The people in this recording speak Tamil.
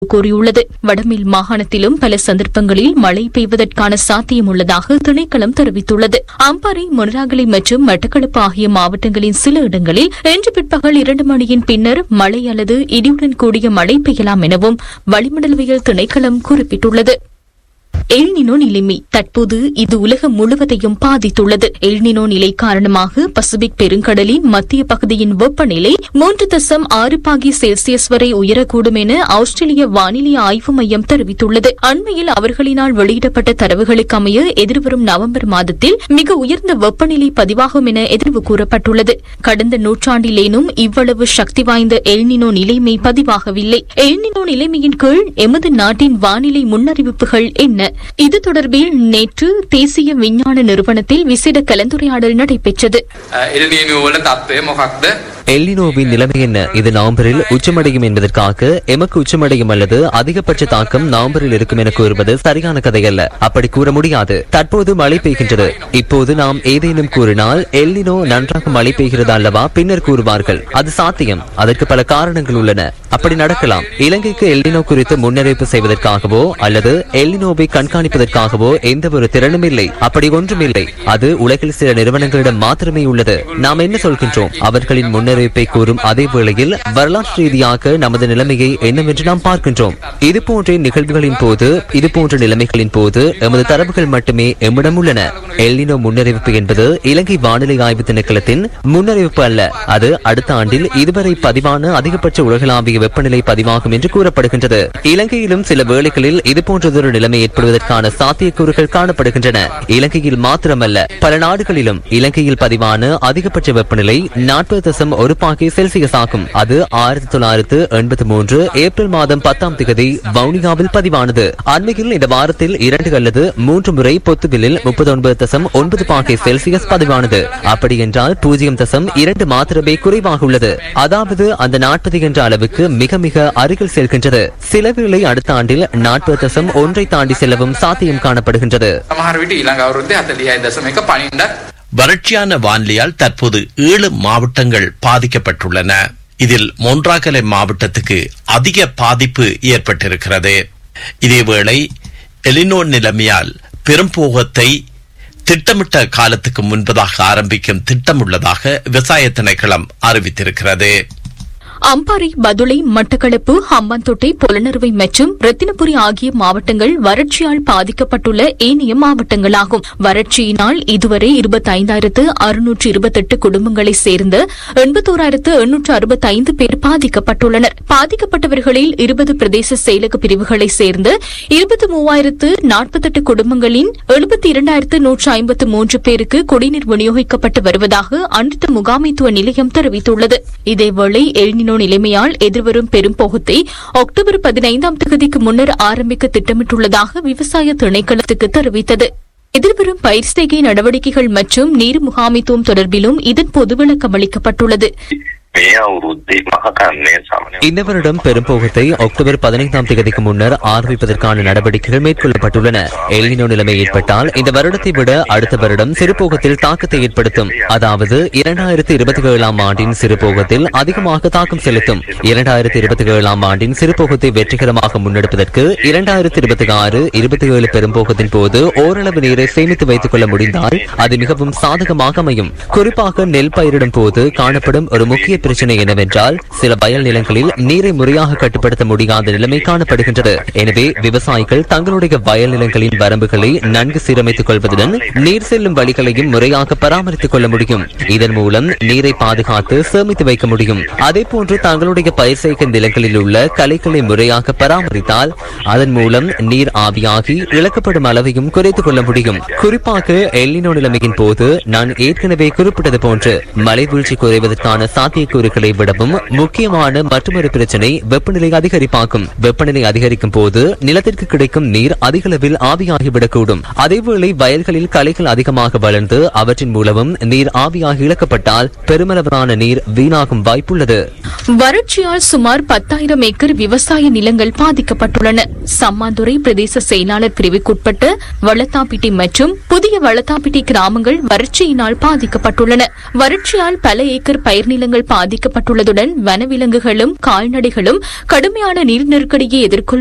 கூறியுள்ளது வடமேல் மாகாணத்திலும் பல சந்தர்ப்பங்களில் மழை பெய்வதற்கான சாத்தியம் உள்ளதாக திணைக்களம் தெரிவித்துள்ளது அம்பாறை மொனராகலை மற்றும் மட்டக்களப்பு ஆகிய மாவட்டங்களின் சில இடங்களில் இன்று பிற்பகல் இரண்டு மணியின் பின்னர் மழை அல்லது இடியுடன் கூடிய மழை பெய்யலாம் எனவும் வளிமண்டலவியல் திணைக்களம் குறிப்பிட்டுள்ளது எல்னினோ நிலைமை தற்போது இது உலகம் முழுவதையும் பாதித்துள்ளது எல்னினோ நிலை காரணமாக பசிபிக் பெருங்கடலின் மத்திய பகுதியின் வெப்பநிலை மூன்று தசம் ஆறு பாகி செல்சியஸ் வரை உயரக்கூடும் என ஆஸ்திரேலிய வானிலை ஆய்வு மையம் தெரிவித்துள்ளது அண்மையில் அவர்களினால் வெளியிடப்பட்ட தரவுகளுக்கு அமைய எதிர்வரும் நவம்பர் மாதத்தில் மிக உயர்ந்த வெப்பநிலை பதிவாகும் என எதிர்வு கூறப்பட்டுள்ளது கடந்த நூற்றாண்டிலேனும் இவ்வளவு சக்தி வாய்ந்த எல்னினோ நிலைமை பதிவாகவில்லை எல்னினோ நிலைமையின் கீழ் எமது நாட்டின் வானிலை முன்னறிவிப்புகள் என்ன இது தொடர்பில் நேற்று தேசிய விஞ்ஞான நிறுவனத்தில் விசேட கலந்துரையாடல் நடைபெற்றது එල්නියනු වල තත්ත්වය මොකක්ද எல்லினோவின் நிலைமை என்ன இது நவம்பரில் உச்சமடையும் என்பதற்காக எமக்கு உச்சமடையும் அல்லது அதிகபட்ச தாக்கம் நவம்பரில் இருக்கும் என கூறுவது சரியான கதையல்ல அப்படி கூற முடியாது தற்போது மழை பெய்கின்றது இப்போது நாம் ஏதேனும் கூறினால் எல்லினோ நன்றாக மழை பெய்கிறது அல்லவா பின்னர் கூறுவார்கள் அது சாத்தியம் அதற்கு பல காரணங்கள் உள்ளன அப்படி நடக்கலாம் இலங்கைக்கு எல்லினோ குறித்து முன்னறிவிப்பு செய்வதற்காகவோ அல்லது எல்லினோவை கண்காணிப்பதற்காகவோ எந்த ஒரு திறனும் இல்லை அப்படி ஒன்றும் இல்லை அது உலகில் சில நிறுவனங்களிடம் மாத்திரமே உள்ளது நாம் என்ன சொல்கின்றோம் அவர்களின் முன்னறிவிப்பை கூறும் அதே வேளையில் வரலாற்று ரீதியாக நமது நிலைமையை என்னவென்று நாம் பார்க்கின்றோம் இது போன்ற நிகழ்வுகளின் போது இது போன்ற நிலைமைகளின் போது எமது தரவுகள் மட்டுமே எம்மிடம் உள்ளன எல்லினோ முன்னறிவிப்பு என்பது இலங்கை வானிலை ஆய்வு திணைக்களத்தின் முன்னறிவிப்பு அல்ல அது அடுத்த ஆண்டில் இதுவரை பதிவான அதிகபட்ச உலகளாவிய வெப்பநிலை பதிவாகும் என்று கூறப்படுகின்றது இலங்கையிலும் சில வேளைகளில் இது போன்றதொரு நிலைமை ஏற்படுவதற்கான சாத்தியக்கூறுகள் காணப்படுகின்றன இலங்கையில் மாத்திரமல்ல பல நாடுகளிலும் இலங்கையில் பதிவான அதிகபட்ச வெப்பநிலை நாற்பது தசம் ஒரு பாகை செல்சியஸ் ஆகும் அது ஆயிரத்தி தொள்ளாயிரத்து எண்பத்தி மூன்று ஏப்ரல் மாதம் பத்தாம் தேதி வவுனியாவில் பதிவானது அண்மையில் இந்த வாரத்தில் இரண்டு அல்லது மூன்று முறை பொத்துவிலில் முப்பத்தி ஒன்பது தசம் ஒன்பது பாகை செல்சியஸ் பதிவானது அப்படி என்றால் பூஜ்ஜியம் தசம் இரண்டு மாத்திரமே குறைவாக உள்ளது அதாவது அந்த நாற்பது என்ற அளவுக்கு மிக மிக அருகில் செல்கின்றது சில வேளை அடுத்த ஆண்டில் நாற்பது தசம் ஒன்றை தாண்டி செல்லவும் சாத்தியம் காணப்படுகின்றது සමහර විට ඊළඟ අවුරුද්දේ 46 දශම එක පණින්නත් வறட்சியான வானிலையால் தற்போது ஏழு மாவட்டங்கள் பாதிக்கப்பட்டுள்ளன இதில் மொன்றாகலை மாவட்டத்துக்கு அதிக பாதிப்பு ஏற்பட்டிருக்கிறது இதேவேளை எலினோ நிலைமையால் பெரும்போகத்தை திட்டமிட்ட காலத்துக்கு முன்பதாக ஆரம்பிக்கும் திட்டம் உள்ளதாக விவசாய திணைக்களம் அறிவித்திருக்கிறது அம்பாறை பதுளை மட்டக்களப்பு ஹம்பாந்தோட்டை பொலனறுவை மற்றும் ரத்தினபுரி ஆகிய மாவட்டங்கள் வறட்சியால் பாதிக்கப்பட்டுள்ள ஏனைய மாவட்டங்களாகும் வறட்சியினால் இதுவரை இருபத்தைந்தாயிரத்து அறுநூற்று இருபத்தெட்டு குடும்பங்களை சேர்ந்த எண்பத்தோராயிரத்து எண்ணூற்று அறுபத்தைந்து பேர் பாதிக்கப்பட்டுள்ளனர் பாதிக்கப்பட்டவர்களில் இருபது பிரதேச செயலக பிரிவுகளை சேர்ந்த இருபத்தி மூவாயிரத்து நாற்பத்தெட்டு குடும்பங்களின் எழுபத்தி இரண்டாயிரத்து நூற்று ஐம்பத்து மூன்று பேருக்கு குடிநீர் விநியோகிக்கப்பட்டு வருவதாக அனைத்து முகாமைத்துவ நிலையம் தெரிவித்துள்ளது இதேவேளை எல்னினோ நிலைமையால் எதிர்வரும் பெரும்போகத்தை அக்டோபர் பதினைந்தாம் தேதிக்கு முன்னர் ஆரம்பிக்க திட்டமிட்டுள்ளதாக விவசாய திணைக்களத்துக்கு தெரிவித்தது எதிர்வரும் பயிர் செய்கை நடவடிக்கைகள் மற்றும் நீர் முகாமைத்துவம் தொடர்பிலும் இதன்போது விளக்கம் அளிக்கப்பட்டுள்ளது මේ අවුරුද්දේ මහකන්නේ සමනය இந்த வருடம் பெரும்போகத்தை அக்டோபர் பதினைந்தாம் தேதிக்கு முன்னர் ஆரம்பிப்பதற்கான நடவடிக்கைகள் மேற்கொள்ளப்பட்டுள்ளன எல்னினோ நிலைமை ஏற்பட்டால் இந்த வருடத்தை விட அடுத்த வருடம் சிறுபோகத்தில் தாக்கத்தை ஏற்படுத்தும் அதாவது இரண்டாயிரத்தி இருபத்தி ஏழாம் ஆண்டின் சிறுபோகத்தில் அதிகமாக தாக்கம் செலுத்தும் இரண்டாயிரத்தி இருபத்தி ஏழாம் ஆண்டின் சிறுபோகத்தை வெற்றிகரமாக முன்னெடுப்பதற்கு இரண்டாயிரத்தி இருபத்தி ஆறு இருபத்தி ஏழு பெரும்போகத்தின் போது ஓரளவு நீரை சேமித்து வைத்துக் கொள்ள முடிந்தால் அது மிகவும் சாதகமாக அமையும் குறிப்பாக நெல் பயிரிடும் போது காணப்படும் ஒரு முக்கிய பிரச்சனை என்னவென்றால் சில வயல் நிலங்களில் நீரை முறையாக கட்டுப்படுத்த முடியாத நிலைமை காணப்படுகின்றது எனவே விவசாயிகள் தங்களுடைய வயல் நிலங்களின் வரம்புகளை நன்கு சீரமைத்துக் கொள்வதுடன் நீர் செல்லும் வழிகளையும் முறையாக பராமரித்துக் கொள்ள முடியும் இதன் மூலம் நீரை பாதுகாத்து சேமித்து வைக்க முடியும் அதே போன்று தங்களுடைய பயிர் செய்கும் நிலங்களில் உள்ள களைகளை முறையாக பராமரித்தால் அதன் மூலம் நீர் ஆவியாகி இழக்கப்படும் அளவையும் குறைத்துக் கொள்ள முடியும் குறிப்பாக எல்லினோ நிலைமையின் போது நான் ஏற்கனவே குறிப்பிட்டது போன்று மழை வீழ்ச்சி குறைவதற்கான சாத்தியக்கூறுகளை விடவும் முக்கியமான மற்றொரு பிரச்சனை வெப்பநிலை அதிகரிப்பாகும் வெப்பநிலை அதிகரிக்கும் போது நிலத்திற்கு கிடைக்கும் நீர் அதிக அளவில் ஆவியாகிவிடக்கூடும் அதேவேளை வயல்களில் களைகள் அதிகமாக வளர்ந்து அவற்றின் மூலமும் நீர் ஆவியாகி இழக்கப்பட்டால் பெருமளவிலான நீர் வீணாகும் வாய்ப்புள்ளது வறட்சியால் சுமார் பத்தாயிரம் ஏக்கர் விவசாய நிலங்கள் பாதிக்கப்பட்டுள்ளன சம்மாந்துறை பிரதேச செயலாளர் பிரிவுக்குட்பட்ட வளத்தாப்பிட்டி மற்றும் புதிய வளத்தாப்பிட்டி கிராமங்கள் வறட்சியினால் பாதிக்கப்பட்டுள்ளன வறட்சியால் பல ஏக்கர் பயிர் நிலங்கள் பாதி பாதிக்கப்பட்டுள்ளதுடன் வனவிலங்குகளும் கால்நடைகளும் கடுமையான நீர் நெருக்கடியை எதிர்கொள்வது